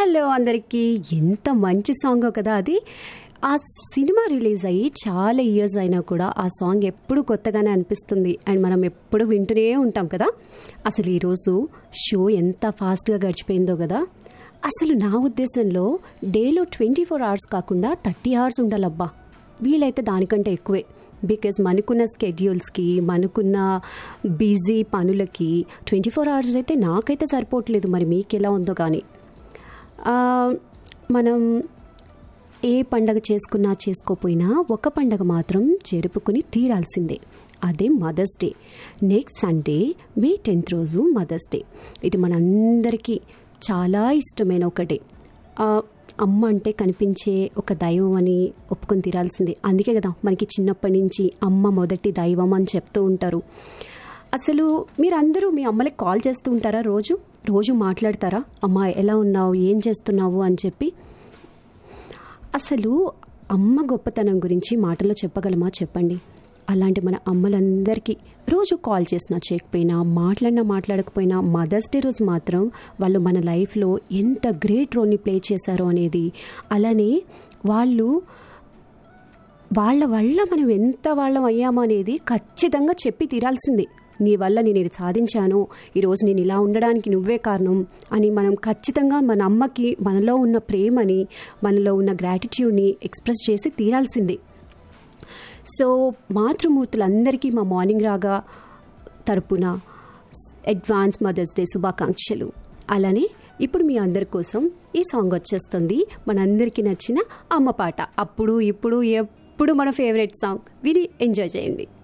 hello అందరికీ ఎంత మంచి సాంగ్ కదా అది ఆ సినిమా రిలీజ్ అయ్యి చాలా ఇయర్స్ అయినా కూడా ఆ సాంగ్ ఎప్పుడు కొత్తగానే అనిపిస్తుంది అండ్ మనం ఎప్పుడు వింటూనే ఉంటాం కదా అసలు ఈరోజు షో ఎంత ఫాస్ట్గా గడిచిపోయిందో కదా అసలు నా ఉద్దేశంలో డేలో ట్వంటీ ఫోర్ అవర్స్ కాకుండా థర్టీ అవర్స్ ఉండాలబ్బా వీలైతే దానికంటే ఎక్కువే బికాజ్ మనకున్న స్కెడ్యూల్స్కి మనకున్న బిజీ పనులకి ట్వంటీ ఫోర్ అవర్స్ అయితే నాకైతే సరిపోవట్లేదు మరి మీకు ఎలా ఉందో కానీ ఆ, మనం ఏ పండగ చేసుకున్నా చేసుకోపోయినా ఒక పండగ మాత్రం జరుపుకుని తీరాల్సిందే అదే mother's day next Sunday May tenth రోజు మదర్స్ డే ఇది మనందరికీ చాలా ఇష్టమైన ఒక డే ఆ, అమ్మ అంటే కనిపించే ఒక దైవం అని ఒప్పుకొని తీరాల్సిందే అందుకే కదా మనకి చిన్నప్పటి నుంచి అమ్మ మొదటి దైవం అని చెప్తూ ఉంటారు అసలు మీరందరూ మీ అమ్మలకి కాల్ చేస్తూ ఉంటారా రోజు రోజు మాట్లాడతారా అమ్మ ఎలా ఉన్నావు ఏం చేస్తున్నావు అని చెప్పి అసలు అమ్మ గొప్పతనం గురించి మాటల్లో చెప్పగలమా చెప్పండి అలాంటి మన అమ్మలందరికీ రోజు కాల్ చేసినా చేయకపోయినా మాట్లాడినా మాట్లాడకపోయినా మదర్స్ డే రోజు మాత్రం వాళ్ళు మన లైఫ్లో ఎంత గ్రేట్ రోల్ని ప్లే చేశారో అనేది అలానే వాళ్ళు వాళ్ళ వల్ల మనం ఎంత వాళ్ళం అయ్యామో అనేది ఖచ్చితంగా చెప్పి తీరాల్సిందే నీ వల్ల నేను ఇది సాధించాను ఈరోజు నేను ఇలా ఉండడానికి నువ్వే కారణం అని మనం ఖచ్చితంగా మన అమ్మకి మనలో ఉన్న ప్రేమని మనలో ఉన్న గ్రాటిట్యూడ్ని ఎక్స్ప్రెస్ చేసి తీరాల్సిందే సో మాతృమూర్తులందరికీ మా మార్నింగ్ రాగా తరపున అడ్వాన్స్ మదర్స్ డే శుభాకాంక్షలు అలానే ఇప్పుడు మీ అందరి కోసం ఈ సాంగ్ వచ్చేస్తుంది మనందరికీ నచ్చిన అమ్మ పాట అప్పుడు ఇప్పుడు ఎప్పుడు మన ఫేవరెట్ సాంగ్ విని ఎంజాయ్ చేయండి